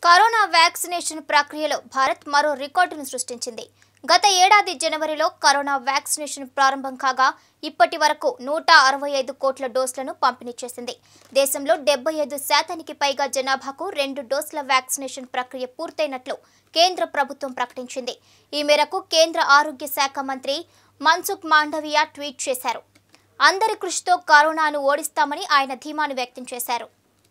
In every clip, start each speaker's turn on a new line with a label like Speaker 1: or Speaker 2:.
Speaker 1: Corona vaccination ప్రక్రియలో భారత్ మరో రికార్డును సృష్టించింది గత ఏడాది జనవరిలో కరోనా వ్యాక్సినేషన్ ప్రారంభం కాగా ఇప్పటి వరకు నూట అరవై ఐదు కోట్ల డోసులను పంపిణీ చేసింది దేశంలో డెబ్బై ఐదు శాతానికి పైగా జనాభాకు రెండు డోసుల వ్యాక్సినేషన్ ప్రక్రియ పూర్తయినట్లు కేంద్ర ప్రభుత్వం ప్రకటించింది ఈ మేరకు కేంద్ర ఆరోగ్య శాఖ మంత్రి మన్సుఖ్ మాండవియా ట్వీట్ చేశారు అందరి కృషితో కరోనాను ఓడిస్తామని ఆయన ధీమాను వ్యక్తం చేశారు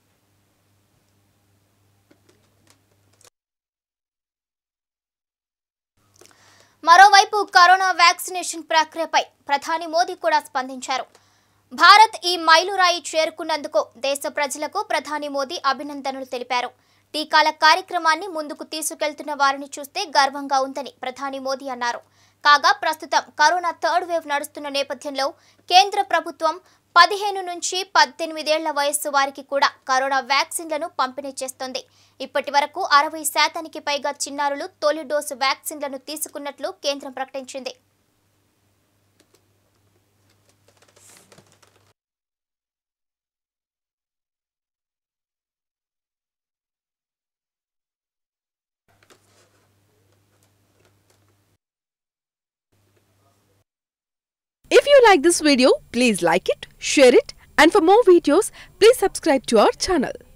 Speaker 1: మరోవైపు కరోనా వ్యాక్సినేషన్ ప్రక్రియపై ప్రధాని మోదీ కూడా స్పందించారు భారత్ ఈ మైలురాయి చేరుకున్నందుకు దేశ ప్రజలకు ప్రధాని మోదీ అభినందనలు తెలిపారు టీకాల కార్యక్రమాన్ని ముందుకు తీసుకెళ్తున్న వారిని చూస్తే గర్వంగా ఉందని ప్రధాని మోదీ అన్నారు కాగా ప్రస్తుతం కరోనా థర్డ్ వేవ్ నడుస్తున్న నేపథ్యంలో కేంద్ర ప్రభుత్వం పదిహేను నుంచి పద్దెనిమిదేళ్ల వయస్సు వారికి కూడా కరోనా వ్యాక్సిన్లను పంపిణీ చేస్తోంది ఇప్పటి వరకు అరవై శాతానికి పైగా చిన్నారులు తొలి డోసు వ్యాక్సిన్లను తీసుకున్నట్లు కేంద్రం ప్రకటించింది
Speaker 2: If you like this video, please like it, share it, and for more videos, please subscribe to our channel.